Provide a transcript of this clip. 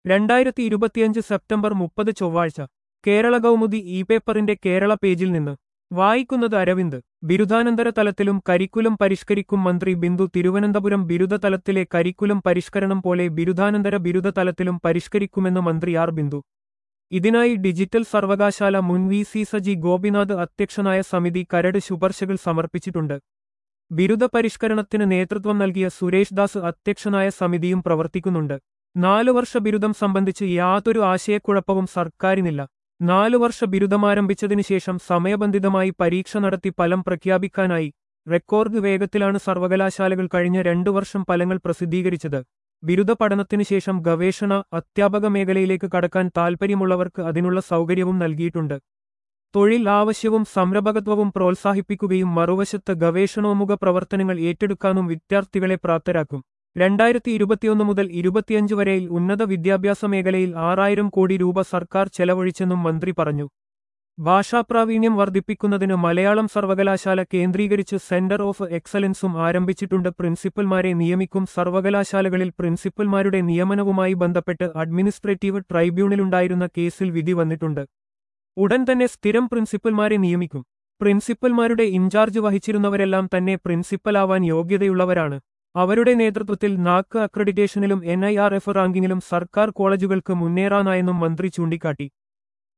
രണ്ടായിരത്തി ഇരുപത്തിയഞ്ച് സെപ്റ്റംബർ മുപ്പത് ചൊവ്വാഴ്ച കേരള കൗമുദി ഇ പേപ്പറിന്റെ കേരള പേജിൽ നിന്ന് വായിക്കുന്നത് അരവിന്ദ് ബിരുദാനന്തര തലത്തിലും കരിക്കുലം പരിഷ്കരിക്കും മന്ത്രി ബിന്ദു തിരുവനന്തപുരം ബിരുദ തലത്തിലെ കരിക്കുലം പരിഷ്കരണം പോലെ ബിരുദാനന്തര ബിരുദ തലത്തിലും പരിഷ്കരിക്കുമെന്ന് മന്ത്രി ആർ ബിന്ദു ഇതിനായി ഡിജിറ്റൽ സർവകലാശാല മുൻ വി സി സജി ഗോപിനാഥ് അധ്യക്ഷനായ സമിതി കരട് ശുപാർശകൾ സമർപ്പിച്ചിട്ടുണ്ട് ബിരുദ പരിഷ്കരണത്തിന് നേതൃത്വം നൽകിയ സുരേഷ് ദാസ് അധ്യക്ഷനായ സമിതിയും പ്രവർത്തിക്കുന്നുണ്ട് നാലു വർഷ ബിരുദം സംബന്ധിച്ച് യാതൊരു ആശയക്കുഴപ്പവും സർക്കാരിനില്ല നാലു വർഷ ബിരുദമാരംഭിച്ചതിനു ശേഷം സമയബന്ധിതമായി പരീക്ഷ നടത്തി ഫലം പ്രഖ്യാപിക്കാനായി റെക്കോർഡ് വേഗത്തിലാണ് സർവകലാശാലകൾ കഴിഞ്ഞ രണ്ടു വർഷം ഫലങ്ങൾ പ്രസിദ്ധീകരിച്ചത് ബിരുദ പഠനത്തിനു ശേഷം ഗവേഷണ അധ്യാപക മേഖലയിലേക്ക് കടക്കാൻ താൽപ്പര്യമുള്ളവർക്ക് അതിനുള്ള സൗകര്യവും നൽകിയിട്ടുണ്ട് തൊഴിൽ ആവശ്യവും സംരംഭകത്വവും പ്രോത്സാഹിപ്പിക്കുകയും മറുവശത്ത് ഗവേഷണോമുഖ പ്രവർത്തനങ്ങൾ ഏറ്റെടുക്കാനും വിദ്യാർത്ഥികളെ പ്രാപ്തരാക്കും രണ്ടായിരത്തി ഇരുപത്തിയൊന്ന് മുതൽ ഇരുപത്തിയഞ്ച് വരെയിൽ ഉന്നത വിദ്യാഭ്യാസ മേഖലയിൽ ആറായിരം കോടി രൂപ സർക്കാർ ചെലവഴിച്ചെന്നും മന്ത്രി പറഞ്ഞു ഭാഷാപ്രാവീണ്യം വർദ്ധിപ്പിക്കുന്നതിന് മലയാളം സർവകലാശാല കേന്ദ്രീകരിച്ച് സെന്റർ ഓഫ് എക്സലൻസും ആരംഭിച്ചിട്ടുണ്ട് പ്രിൻസിപ്പൽമാരെ നിയമിക്കും സർവകലാശാലകളിൽ പ്രിൻസിപ്പൽമാരുടെ നിയമനവുമായി ബന്ധപ്പെട്ട് അഡ്മിനിസ്ട്രേറ്റീവ് ട്രൈബ്യൂണലുണ്ടായിരുന്ന കേസിൽ വിധി വന്നിട്ടുണ്ട് ഉടൻ തന്നെ സ്ഥിരം പ്രിൻസിപ്പൽമാരെ നിയമിക്കും പ്രിൻസിപ്പൽമാരുടെ ഇൻചാർജ് വഹിച്ചിരുന്നവരെല്ലാം തന്നെ പ്രിൻസിപ്പലാവാൻ യോഗ്യതയുള്ളവരാണ് അവരുടെ നേതൃത്വത്തിൽ നാക്ക് അക്രഡിറ്റേഷനിലും എൻ ഐ ആർ എഫ് റാങ്കിങ്ങിലും സർക്കാർ കോളേജുകൾക്ക് മുന്നേറാനായെന്നും മന്ത്രി ചൂണ്ടിക്കാട്ടി